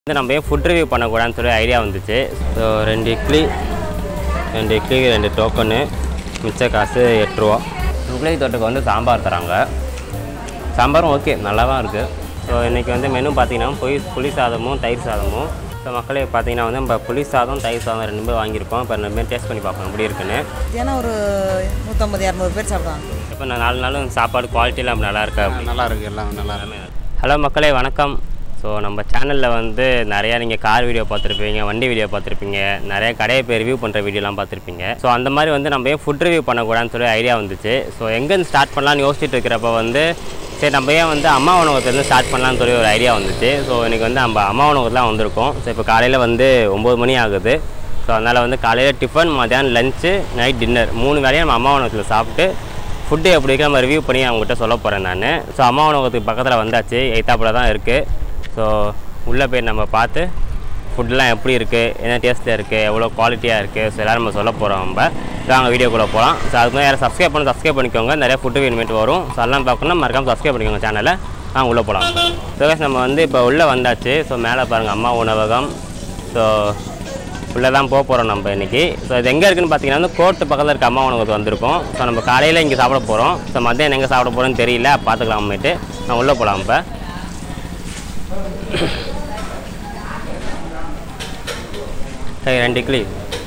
வந்து நம்ம ஏன் ஃபுட் ரிவ்யூ பண்ணக்கூடாதுன்னு சொல்லி ஐடியா வந்துச்சு ஸோ ரெண்டு இட்லி ரெண்டு இட்லிக்கு ரெண்டு டோக்கனு மிச்ச காசு எட்டு ரூபா இட்லி தொட்டுக்கு வந்து சாம்பார் தராங்க சாம்பாரும் ஓகே நல்லா தான் இருக்குது ஸோ இன்றைக்கி வந்து மெனு பார்த்தீங்கன்னா புளி புளி சாதமும் தயிர் சாதமும் ஸோ மக்களே பார்த்தீங்கன்னா வந்து நம்ம புளி சாதம் தயிர் சாதம் ரெண்டு பேர் வாங்கியிருக்கோம் இப்போ ரெண்டு பேர் டேஸ்ட் பண்ணி பார்ப்போம் எப்படி இருக்குன்னு ஏன்னா ஒரு நூற்றம்பது இரநூறு பேர் சாப்பிடுவாங்க இப்போ நான் நாலு நாளும் சாப்பாடு குவாலிட்டிலாம் நல்லா இருக்கா அப்படி நல்லா இருக்கு எல்லாம் நல்லா இருக்கு ஹலோ மக்களே வணக்கம் ஸோ நம்ம சேனலில் வந்து நிறையா நீங்கள் கார் வீடியோ பார்த்துருப்பீங்க வண்டி வீடியோ பார்த்துருப்பீங்க நிறைய கடையை போய் ரிவ்யூ பண்ணுற வீடியோலாம் பார்த்துருப்பீங்க ஸோ அந்த மாதிரி வந்து நம்ம ஏன் ஃபுட் ரிவ்யூ பண்ணக்கூடாதுன்னு சொல்லி ஐடியா வந்துச்சு ஸோ எங்கேருந்து ஸ்டார்ட் பண்ணலாம்னு யோசிச்சுட்டு இருக்கிறப்ப வந்து சரி நம்ம ஏன் வந்து அம்மா உணவகத்துலேருந்து ஸ்டார்ட் பண்ணலாம்னு சொல்லி ஒரு ஐடியா வந்துச்சு ஸோ எனக்கு வந்து நம்ம அம்மா உணவகத்தில் வந்திருக்கோம் ஸோ இப்போ காலையில் வந்து ஒம்பது மணி ஆகுது ஸோ அதனால் வந்து காலையில் டிஃபன் மத்தியானம் லஞ்சு நைட் டின்னர் மூணு வேலையும் நம்ம அம்மா உணவகத்தில் சாப்பிட்டு ஃபுட்டு எப்படி இருக்கு நம்ம ரிவ்யூ பண்ணி அவங்ககிட்ட சொல்ல போகிறேன் நான் ஸோ அம்மா உணவகத்துக்கு பக்கத்தில் வந்தாச்சு எய்த்தாப்பில் தான் இருக்குது ஸோ உள்ளே போய் நம்ம பார்த்து ஃபுட்லாம் எப்படி இருக்குது என்ன டேஸ்ட்டில் இருக்குது எவ்வளோ குவாலிட்டியாக இருக்குது ஸோ எல்லோரும் நம்ம சொல்ல போகிறோம் நம்ம ஸோ அங்கே வீடியோக்குள்ளே போகலாம் ஸோ அதுக்கு மாதிரி யாரும் சப்ஸ்கிரைப் பண்ணி சப்ஸ்கிரைப் பண்ணிக்கோங்க நிறைய ஃபுட்டு வேணுமெண்ட் வரும் ஸோ அதெல்லாம் பார்க்கணும்னா மறக்காம சப்ஸ்கிரைப் பண்ணிக்கோங்க சேனலை ஆ உள்ளே போகலாம் ஸோ guys, நம்ம வந்து இப்போ உள்ளே வந்தாச்சு ஸோ மேலே பாருங்கள் அம்மா உணவகம் ஸோ உள்ளே தான் போக போகிறோம் நம்ம இன்றைக்கி ஸோ இது எங்கே இருக்குன்னு பார்த்தீங்கன்னா வந்து கோர்ட்டு பக்கத்தில் இருக்க அம்மா உணவகத்துக்கு வந்திருக்கோம் ஸோ நம்ம காலையில் இங்கே சாப்பிட போகிறோம் ஸோ மதியம் எங்கே சாப்பிட போகிறோன்னு தெரியல பார்த்துக்கலாம் அம்மிட்டு நான் உள்ளே போகலாம் இப்போ சரி ரெண்டு இட்லி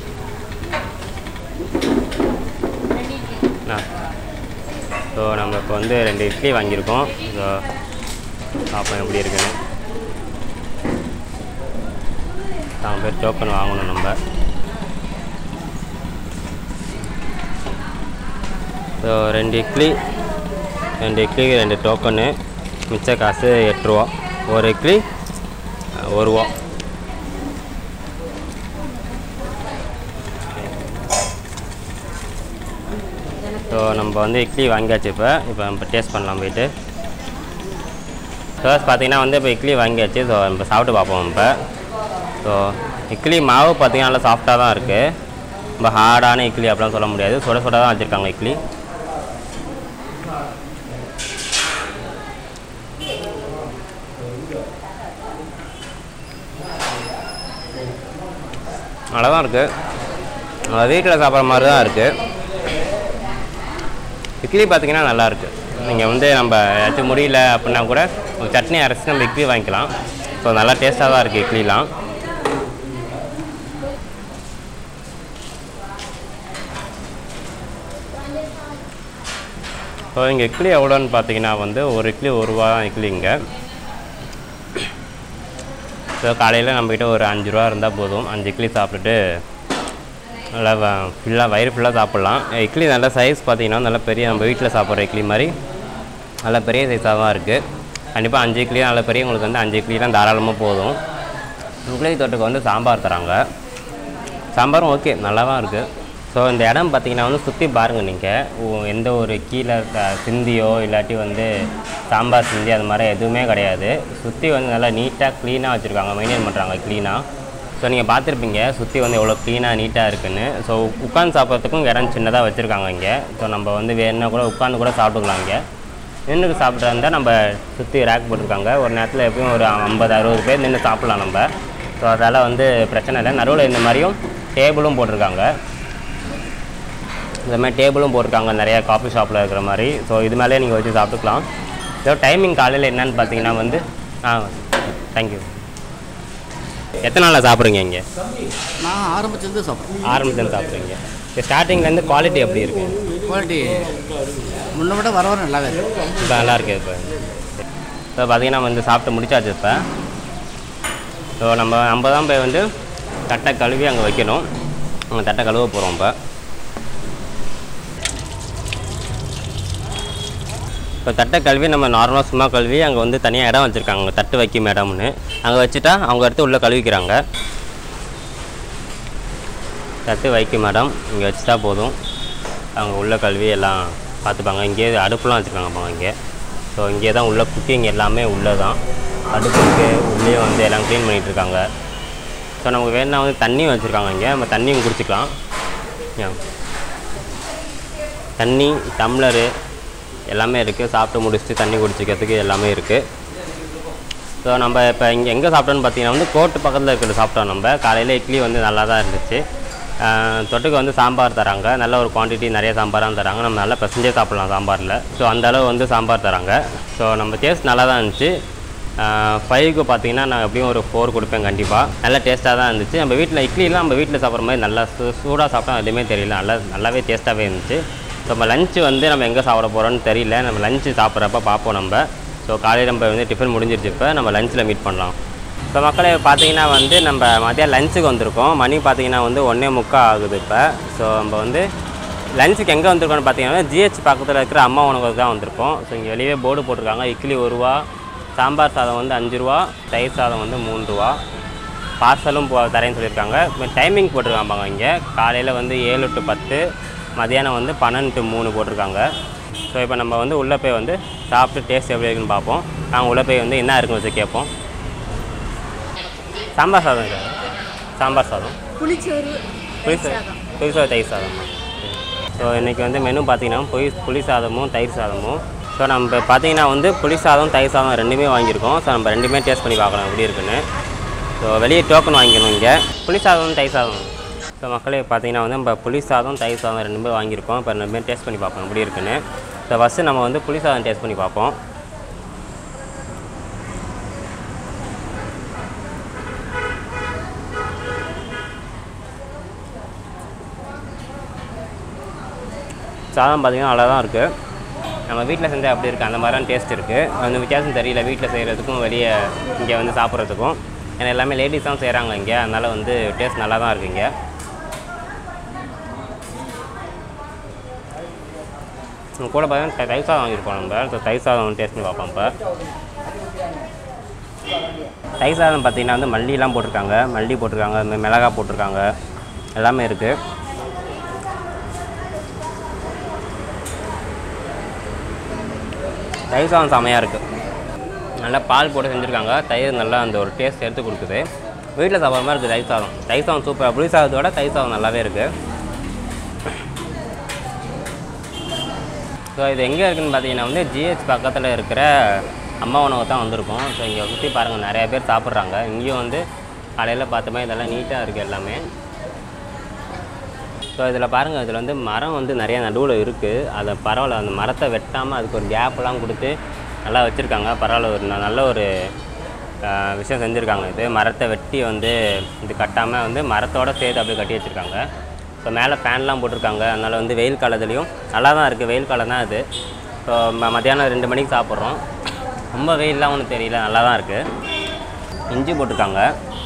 ஆ ஸோ நம்ம இப்போ வந்து ரெண்டு இட்லி வாங்கியிருக்கோம் ஸோ பார்ப்போம் எப்படி இருக்குன்னு நாங்கள் போய் டோக்கன் வாங்கணும் நம்ம ஸோ ரெண்டு இட்லி ரெண்டு இட்லிக்கு ரெண்டு டோக்கனு மிச்ச காசு எட்டு ரூபா ஒரு இட்லி அஹ், ஒரு ரூபா ஸோ நம்ம வந்து இட்லி வாங்கியாச்சு இப்போ இப்போ நம்ம டேஸ்ட் பண்ணலாம் போயிட்டு ஃபர்ஸ்ட் பார்த்தீங்கன்னா வந்து இப்போ இட்லி வாங்கியாச்சு ஸோ நம்ம சாப்பிட்டு பார்ப்போம் இப்போ ஸோ இட்லி மாவு பார்த்தீங்கன்னா நல்லா சாஃப்டாக தான் இருக்குது ரொம்ப ஹார்டான இட்லி அப்படிலாம் சொல்ல முடியாது சுட சுட தான் வச்சுருக்காங்க இட்லி நல்லா தான் இருக்குது வீட்டில் சாப்பிட்ற மாதிரி தான் இருக்குது இட்லி பார்த்தீங்கன்னா நல்லா இருக்கு நீங்கள் வந்து நம்ம ஏதாச்சும் முடியல அப்படின்னா கூட ஒரு சட்னி அரைச்சி நம்ம இட்லி வாங்கிக்கலாம் ஸோ நல்லா டேஸ்ட்டாக தான் இருக்குது இட்லிலாம் ஸோ இங்கே இட்லி எவ்வளோன்னு பார்த்தீங்கன்னா வந்து ஒரு இட்லி ஒரு ரூபா தான் இட்லி இங்கே ஸோ காலையில் நம்மக்கிட்ட ஒரு அஞ்சு ரூபா இருந்தால் போதும் அஞ்சு இட்லி சாப்பிட்டுட்டு நல்லா ஃபுல்லாக வயிறு ஃபுல்லாக சாப்பிட்லாம் இட்லி நல்ல சைஸ் பார்த்தீங்கன்னா நல்ல பெரிய நம்ம வீட்டில் சாப்பிட்ற இட்லி மாதிரி நல்ல பெரிய சைஸாக தான் இருக்குது கண்டிப்பாக அஞ்சு இட்லி நல்ல பெரிய உங்களுக்கு வந்து அஞ்சு இட்லிலாம் தாராளமாக போதும் இட்லி தொட்டுக்கு வந்து சாம்பார் தராங்க சாம்பாரும் ஓகே நல்லா தான் இருக்குது ஸோ இந்த இடம் பார்த்தீங்கன்னா வந்து சுற்றி பாருங்கள் நீங்கள் எந்த ஒரு கீழே க- சிந்தியோ இல்லாட்டி வந்து சாம்பார் சிந்தி அது மாதிரி எதுவுமே கிடையாது சுற்றி வந்து நல்லா நீட்டாக க்ளீனாக வச்சுருக்காங்க மெயின்டைன் பண்ணுறாங்க க்ளீனாக ஸோ நீங்கள் பார்த்துருப்பீங்க சுற்றி வந்து எவ்வளோ க்ளீனாக நீட்டாக இருக்குன்னு ஸோ உட்காந்து சாப்பிட்றதுக்கும் இடம் சின்னதாக வச்சுருக்காங்க இங்கே ஸோ நம்ம வந்து வேணுன்னா கூட உட்காந்து கூட சாப்பிட்டுக்கலாம் இங்கே நின்று சாப்பிட்றதா இருந்தால் நம்ம சுற்றி ரேக் போட்டிருக்காங்க ஒரு நேரத்தில் எப்பயும் ஒரு ஐம்பது அறுபது பேர் நின்று சாப்பிட்லாம் நம்ம ஸோ அதால் வந்து பிரச்சனை இல்லை நடுவில் இந்த மாதிரியும் டேபிளும் போட்டிருக்காங்க இந்த மாதிரி டேபிளும் போட்டிருக்காங்க நிறையா காஃபி ஷாப்பில் இருக்கிற மாதிரி ஸோ இது மேலே நீங்கள் வச்சு சாப்பிட்டுக்கலாம் இதோ டைமிங் காலையில் என்னன்னு பார்த்தீங்கன்னா வந்து ஆ தேங்க்யூ எத்தனை நாளில் சாப்பிட்றீங்க இங்கே நான் ஆரம்பிச்சிருந்து சாப்பிட்றேன் ஆரம்பத்துலேருந்து சாப்பிட்றீங்க இப்போ ஸ்டார்டிங்லேருந்து குவாலிட்டி எப்படி இருக்குது குவாலிட்டி முன்ன விட வர வர நல்லாவே இருக்கு இப்போ நல்லா இருக்கு இப்போ இப்போ பார்த்தீங்கன்னா வந்து சாப்பிட்டு முடிச்சாச்சு இப்போ ஸோ நம்ம நம்ம தான் போய் வந்து தட்டை கழுவி அங்கே வைக்கணும் அங்கே தட்டை கழுவ போகிறோம் இப்போ இப்போ தட்டை கழுவி நம்ம நார்மலாக சும்மா கழுவி அங்கே வந்து தனியாக இடம் வச்சுருக்காங்க தட்டு வைக்கும் இடம்னு அங்கே வச்சுட்டா அவங்க எடுத்து உள்ளே கழுவிக்கிறாங்க தட்டு வைக்கும் இடம் இங்கே வச்சுட்டா போதும் அவங்க உள்ள கல்வி எல்லாம் பார்த்துப்பாங்க இங்கேயே அடுப்புலாம் வச்சுருக்காங்க இங்கே ஸோ இங்கே தான் உள்ள குக்கிங் எல்லாமே உள்ளே தான் அடுப்புக்கு உள்ளே வந்து எல்லாம் க்ளீன் பண்ணிகிட்டு இருக்காங்க ஸோ நமக்கு வேணா வந்து தண்ணியும் வச்சுருக்காங்க இங்கே நம்ம தண்ணியும் குடிச்சிக்கலாம் Yeah. தண்ணி டம்ளரு எல்லாமே இருக்குது சாப்பிட்டு முடிச்சுட்டு தண்ணி குடிச்சிக்கிறதுக்கு எல்லாமே இருக்குது ஸோ நம்ம இப்போ இங்கே எங்கே சாப்பிட்டோன்னு பார்த்தீங்கன்னா வந்து கோர்ட்டு பக்கத்தில் இருக்கிறது சாப்பிட்டோம் நம்ம காலையில் இட்லி வந்து நல்லா தான் இருந்துச்சு ஆஹ் தொட்டுக்க வந்து சாம்பார் தராங்க நல்ல ஒரு குவான்டிட்டி நிறைய சாம்பாராக தராங்க நம்ம நல்லா பசஞ்சே சாப்பிட்லாம் சாம்பாரில் ஸோ அந்த அளவு வந்து சாம்பார் தராங்க ஸோ நம்ம டேஸ்ட் நல்லா தான் இருந்துச்சு ஃபைவ்க்கு பார்த்தீங்கன்னா நான் எப்படியும் ஒரு ஃபோர் கொடுப்பேன் கண்டிப்பாக நல்லா டேஸ்ட்டாக தான் இருந்துச்சு நம்ம வீட்டில் இட்லிலாம் நம்ம வீட்டில் சாப்பிட்ற மாதிரி நல்லா சூ சூடாக சாப்பிட்டா எதுவுமே தெரியல நல்லா நல்லாவே டேஸ்ட்டாகவே இருந்துச்சு ஸோ நம்ம லஞ்சு வந்து நம்ம எங்கே சாப்பிட போகிறோம்னு தெரியல நம்ம லஞ்சு சாப்பிட்றப்ப பார்ப்போம் நம்ம ஸோ காலையில் நம்ம வந்து டிஃபன் முடிஞ்சிருச்சு இப்போ நம்ம லஞ்சில் மீட் பண்ணலாம் இப்போ மக்களே பார்த்தீங்கன்னா வந்து நம்ம மதியம் லஞ்சுக்கு வந்திருக்கோம் மணி பார்த்தீங்கன்னா வந்து ஒன்றே முக்கால் ஆகுது இப்போ ஸோ நம்ம வந்து லஞ்சுக்கு எங்கே வந்திருக்கோம்னு பார்த்தீங்கன்னா ஜிஹெச் பக்கத்தில் இருக்கிற அம்மா உணவுக்கு தான் வந்திருக்கோம் ஸோ இங்கே வெளியே போர்டு போட்டிருக்காங்க இட்லி ஒரு ரூபா சாம்பார் சாதம் வந்து அஞ்சு ரூபா தயிர் சாதம் வந்து மூணு ரூபா பார்சலும் போ தரேன்னு சொல்லியிருக்காங்க டைமிங் போட்டிருக்காங்க இங்கே காலையில் வந்து ஏழு டு பத்து மதியானம் வந்து பன்னெண்டு டு மூணு போட்டிருக்காங்க ஸோ இப்போ நம்ம வந்து உள்ளே போய் வந்து சாப்பிட்டு டேஸ்ட் எப்படி இருக்குன்னு பார்ப்போம் நாங்கள் உள்ளே போய் வந்து என்ன இருக்குன்னு வச்சு கேட்போம் சாம்பார் சாதம் சார் சாம்பார் சாதம் புளிச்சோறு புளி சாதம் புளி சாதம் தயிர் சாதம் ஸோ இன்றைக்கி வந்து மெனு பார்த்தீங்கன்னா புளி புளி சாதமும் தயிர் சாதமும் ஸோ நம்ம இப்போ பார்த்தீங்கன்னா வந்து புளி சாதம் தயிர் சாதம் ரெண்டுமே வாங்கியிருக்கோம் ஸோ நம்ம ரெண்டுமே டேஸ்ட் பண்ணி பார்க்கலாம் எப்படி இருக்குன்னு ஸோ வெளியே டோக்கன் வாங்கிக்கணும் இங்கே புளி சாதம் தயிர் சாதம் ஸோ மக்களே பார்த்தீங்கன்னா வந்து நம்ம புளி சாதம் தயிர் சாதம் ரெண்டுமே வாங்கியிருக்கோம் இப்போ ரெண்டுமே டேஸ்ட் பண்ணி பார்ப்போம் எப்படி இருக்குன்னு ஸோ ஃபஸ்ட்டு நம்ம வந்து புளி சாதம் டேஸ்ட் பண்ணி பார்ப்போம் சாதம் பார்த்திங்கன்னா நல்லா தான் இருக்குது நம்ம வீட்டில் செஞ்சால் அப்படி இருக்குது அந்த மாதிரிலாம் டேஸ்ட் இருக்குது அந்த வித்தியாசம் தெரியல வீட்டில் செய்கிறதுக்கும் வெளியே இங்கே வந்து சாப்பிட்றதுக்கும் ஏன்னா எல்லாமே லேடிஸ் தான் செய்கிறாங்க இங்கே அதனால் வந்து டேஸ்ட் நல்லா தான் இருக்குது இங்கே நம்ம கூட பார்த்தீங்கன்னா த- தயிர் சாதம் வாங்கியிருக்கோம் நம்ம ஸோ தயிர் சாதம் டேஸ்ட் பண்ணி பார்ப்போம் இப்போ தயிர் சாதம் பார்த்தீங்கன்னா வந்து மல்லிலாம் போட்டிருக்காங்க மல்லி போட்டிருக்காங்க இந்த மாதிரி மிளகா போட்டிருக்காங்க எல்லாமே இருக்குது தயிர் சாதம் செமையாக இருக்குது நல்லா பால் போட்டு செஞ்சுருக்காங்க தயிர் நல்லா அந்த ஒரு டேஸ்ட் எடுத்து கொடுக்குது வீட்டில் சாப்பிட்ற மாதிரி இருக்குது தயிர் சாதம் தயிர் சாதம் சூப்பராக புளி சாதத்தோட தயிர் சாதம் நல்லாவே இருக்குது ஸோ இது எங்கே இருக்குதுன்னு பார்த்தீங்கன்னா வந்து ஜிஹெச் பக்கத்தில் இருக்கிற அம்மா உணவு தான் வந்திருக்கோம் ஸோ இங்கே சுற்றி பாருங்கள் நிறைய பேர் சாப்பிட்றாங்க இங்கேயும் வந்து காலையில் பார்த்தோமே இதெல்லாம் நீட்டாக இருக்குது எல்லாமே ஸோ இதில் பாருங்கள் இதில் வந்து மரம் வந்து நிறைய நடுவில் இருக்குது அதை பரவாயில்ல அந்த மரத்தை வெட்டாமல் அதுக்கு ஒரு கேப்லாம் கொடுத்து நல்லா வச்சுருக்காங்க பரவாயில்ல ஒரு ந- நல்ல ஒரு ஆஹ், விஷயம் செஞ்சுருக்காங்க இது மரத்தை வெட்டி வந்து இது கட்டாமல் வந்து மரத்தோட சேர்த்து அப்படியே கட்டி வச்சுருக்காங்க ஸோ மேலே ஃபேன்லாம் போட்டிருக்காங்க அதனால் வந்து வெயில் காலத்துலேயும் நல்லா தான் இருக்குது வெயில் காலம் தான் இது ஸோ ம மத்தியானம் ரெண்டு மணிக்கு சாப்பிட்றோம் ரொம்ப வெயில்லாம் ஒன்றும் தெரியல நல்லா தான் இருக்குது இஞ்சி போட்டிருக்காங்க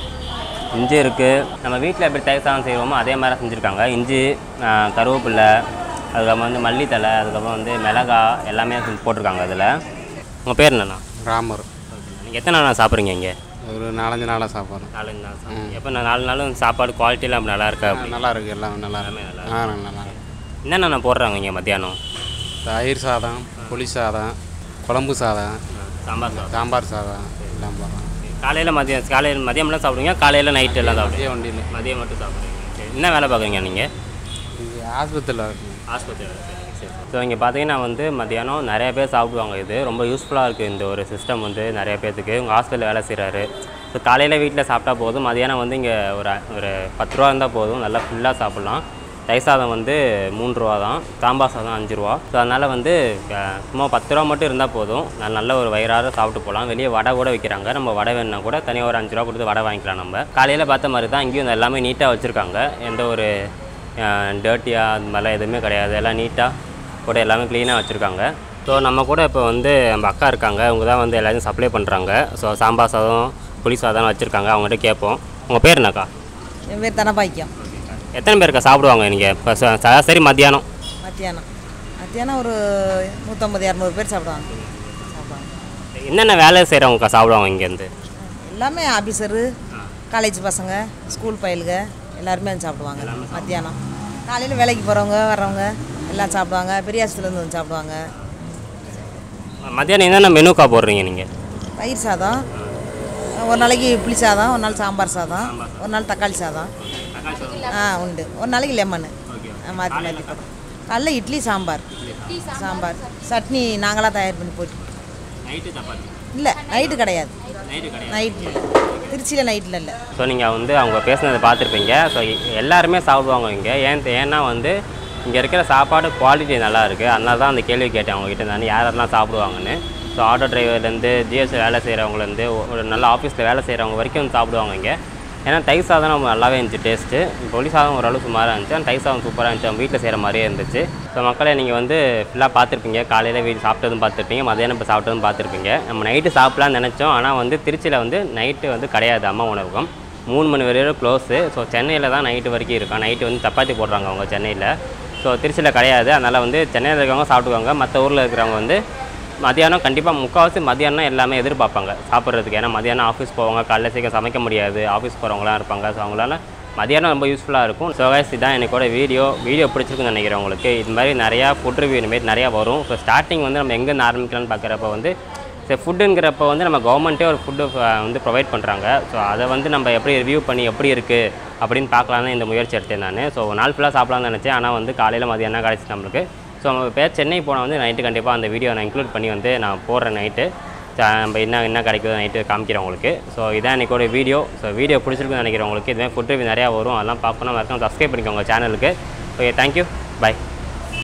இஞ்சி இருக்குது நம்ம வீட்டில் எப்படி தயிர் சாதம் செய்வோமோ அதே மாதிரி செஞ்சுருக்காங்க இஞ்சி ஆ, கருவேப்பிலை அதுக்கப்புறம் வந்து மல்லித்தலை அதுக்கப்புறம் வந்து மிளகா எல்லாமே செஞ்சு போட்டிருக்காங்க அதில் உங்கள் பேர் என்னண்ணா ராமர் நீங்கள் எத்தனை நாள் சாப்பிட்றீங்க இங்கே ஒரு நாலஞ்சு நாளாக சாப்பிட்றோம் நாலஞ்சு நாள் சாப்பிட்றீங்க எப்போ நான் நாலு நாளும் சாப்பாடு குவாலிட்டிலாம் அப்படி நல்லா இருக்கா அப்படி நல்லா இருக்குது எல்லாம் நல்லா எல்லாமே இருக்கு நல்லா ஆ நல்லா இருக்கு என்னென்ன போடுறாங்க இங்கே மத்தியானம் தயிர் சாதம் புளி சாதம் குழம்பு சாதம் சாம்பார் சாதம் சாம்பார் சாதம் எல்லாம் போடுறோம் காலையில் மதியம் காலையில் மதியம்லாம் சாப்பிடுவீங்க காலையில் நைட்டு எல்லாம் சாப்பிடுவீங்க அதே வண்டியில் மதியம் மட்டும் சாப்பிடுவீங்க சரி என்ன வேலை பார்க்குறீங்க நீங்கள் இங்கே ஆஸ்பத்திரியில் இருக்கு ஆஸ்பத்திரி ஸோ இங்கே பார்த்தீங்கன்னா வந்து மத்தியானம் நிறைய பேர் சாப்பிடுவாங்க இது ரொம்ப யூஸ்ஃபுல்லாக இருக்குது இந்த ஒரு சிஸ்டம் வந்து நிறைய பேர்த்துக்கு உங்கள் ஹாஸ்பிட்டலில் வேலை செய்கிறாரு ஸோ காலையில் வீட்டில் சாப்பிட்டா போதும் மதியானம் வந்து இங்கே ஒரு ஒரு பத்து ரூபா இருந்தால் போதும் நல்லா ஃபுல்லாக சாப்பிட்லாம் தயிர் சாதம் வந்து மூணு ரூபா தான் சாம்பார் சாதம் அஞ்சு ரூபா ஸோ அதனால் வந்து அஹ், சும்மா பத்து ரூபா மட்டும் இருந்தால் போதும் நான் நல்ல ஒரு வயிறார சாப்பிட்டு போகலாம் வெளியே வடை கூட விற்கிறாங்க நம்ம வடை வேணுன்னா கூட தனியாக ஒரு அஞ்சு ரூபா கொடுத்து வடை வாங்கிக்கலாம் நம்ம காலையில் பார்த்த மாதிரி தான் இங்கேயும் எல்லாமே நீட்டாக வச்சுருக்காங்க எந்த ஒரு டர்ட்டியாக அந்த மாதிரிலாம் எதுவுமே கிடையாது எல்லாம் நீட்டாக கூட எல்லாமே க்ளீனாக வச்சுருக்காங்க ஸோ நம்ம கூட இப்போ வந்து நம்ம அக்கா இருக்காங்க அவங்க தான் வந்து எல்லாத்தையும் சப்ளை பண்ணுறாங்க ஸோ சாம்பார் சாதம் புளி சாதம் வச்சுருக்காங்க அவங்ககிட்ட கேட்போம் உங்கள் பேர் என்னக்கா என் பேர் தனபாக்கியம் எத்தனை பேருக்கா சாப்பிடுவாங்க நீங்கள் இப்போ ச- சராசரி மத்தியானம் மத்தியானம் மத்தியானம் ஒரு நூற்றம்பது இரநூறு பேர் சாப்பிடுவாங்க சாப்பிடுவாங்க என்னென்ன வேலை செய்கிறவங்கக்கா சாப்பிடுவாங்க இங்கேருந்து எல்லாமே ஆஃபீஸரு காலேஜ் பசங்க ஸ்கூல் பயலுங்க எல்லாருமே வந்து சாப்பிடுவாங்க மத்தியானம் காலையில் வேலைக்கு போகிறவங்க வர்றவங்க எல்லாம் சாப்பிடுவாங்க பெரிய ஆஸ்பத்திரிலேருந்து வந்து சாப்பிடுவாங்க மத்தியானம் என்னென்ன மெனுக்கா போடுறீங்க நீங்கள் தயிர் சாதம் ஒரு நாளைக்கு புளி சாதம் ஒரு நாள் சாம்பார் சாதம் ஒரு நாள் தக்காளி சாதம் ஆ உண்டு ஒரு நாளைக்கு லெமனு மாற்றி மாற்றி போடுறோம் காலைல இட்லி சாம்பார் சாம்பார் சட்னி நாங்களாக தயார் பண்ணி போட்டு நைட்டு சப்பாத்தி இல்லை நைட்டு கிடையாது நைட்டு கிடையாது நைட்டு திருச்சியில் நைட்டில் இல்லை ஸோ நீங்கள் வந்து அவங்க பேசுனதை பார்த்துருப்பீங்க ஸோ எல்லாருமே சாப்பிடுவாங்க இங்கே ஏன் ஏன்னா வந்து இங்கே இருக்கிற சாப்பாடு குவாலிட்டி நல்லா இருக்குது அதனால தான் அந்த கேள்வி கேட்டேன் அவங்ககிட்ட நான் யாரெல்லாம் சாப்பிடுவாங்கன்னு ஸோ ஆட்டோ டிரைவர்லேருந்து ஜிஎஸ் வேலை செய்கிறவங்கலேருந்து ஒரு நல்ல ஆஃபீஸில் வேலை செய்கிறவங்க வரைக்கும் வந்து சாப்பிடுவாங்க இங்கே ஏன்னா தயிர் சாதம் நம்ம நல்லாவே இருந்துச்சு டேஸ்ட்டு பொலி சாதம் ஓரளவு சுமாராக இருந்துச்சு ஆனால் தயிர் சாதம் சூப்பராக இருந்துச்சு அவங்க வீட்டில் செய்கிற மாதிரியே இருந்துச்சு ஸோ மக்களே நீங்கள் வந்து ஃபுல்லாக பார்த்துருப்பீங்க காலையில் வீடு சாப்பிட்டதும் பார்த்துருப்பீங்க மதியானம் இப்போ சாப்பிட்டதும் பார்த்துருப்பீங்க நம்ம நைட்டு சாப்பிட்லான்னு நினச்சோம் ஆனால் வந்து திருச்சியில் வந்து நைட்டு வந்து கிடையாது அம்மா உணவகம் மூணு மணி வரையும் க்ளோஸு ஸோ சென்னையில் தான் நைட்டு வரைக்கும் இருக்கும் நைட்டு வந்து சப்பாத்தி போடுறாங்க அவங்க சென்னையில் ஸோ திருச்சியில் கிடையாது அதனால் வந்து சென்னையில் இருக்கிறவங்க சாப்பிட்டுக்குவாங்க மற்ற ஊரில் இருக்கிறவங்க வந்து மதியானம் கண்டிப்பாக முக்கால்வாசி மதியானம் எல்லாமே எதிர்பார்ப்பாங்க சாப்பிட்றதுக்கு ஏன்னா மதியானம் ஆஃபீஸ் போவாங்க காலைல சீக்கிரம் சமைக்க முடியாது ஆஃபீஸ் போகிறவங்களாம் இருப்பாங்க ஸோ அவங்களால மதியானம் ரொம்ப யூஸ்ஃபுல்லாக இருக்கும் ஸோ guys இதான் எனக்கோட வீடியோ வீடியோ பிடிச்சிருக்குன்னு நினைக்கிறேன் உங்களுக்கு இது மாதிரி நிறையா ஃபுட் ரிவ்யூ இனிமேல் நிறையா வரும் ஸோ ஸ்டார்டிங் வந்து நம்ம எங்கேருந்து ஆரம்பிக்கலாம்னு பார்க்குறப்ப வந்து சரி ஃபுட்டுங்கிறப்ப வந்து நம்ம கவர்மெண்ட்டே ஒரு ஃபுட்டு வந்து ப்ரொவைட் பண்ணுறாங்க ஸோ அதை வந்து நம்ம எப்படி ரிவ்யூ பண்ணி எப்படி இருக்குது அப்படின்னு பார்க்கலான்னு இந்த முயற்சி எடுத்தேன் நான் ஸோ ஒரு நாள் ஃபுல்லாக சாப்பிடலாம்னு நினச்சேன் ஆனால் வந்து காலையில் மதியானம் கிடச்சி நம்மளுக்கு ஸோ நம்ம பேர் சென்னை போனால் வந்து நைட்டு கண்டிப்பாக அந்த வீடியோ நான் இன்க்ளூட் பண்ணி வந்து நான் போடுறேன் நைட்டு நம்ம என்ன என்ன கிடைக்குதோ நைட்டு காமிக்கிறேன் உங்களுக்கு ஸோ இதான் இன்றைக்கோட வீடியோ ஸோ வீடியோ பிடிச்சிருக்குன்னு நினைக்கிறேன் உங்களுக்கு இதுமாதிரி ஃபுட் ரிவ்யூ நிறையா வரும் அதெல்லாம் பார்க்கணும் மறக்காம சப்ஸ்கிரைப் பண்ணிக்கோங்க சேனலுக்கு ஓகே தேங்க்யூ பை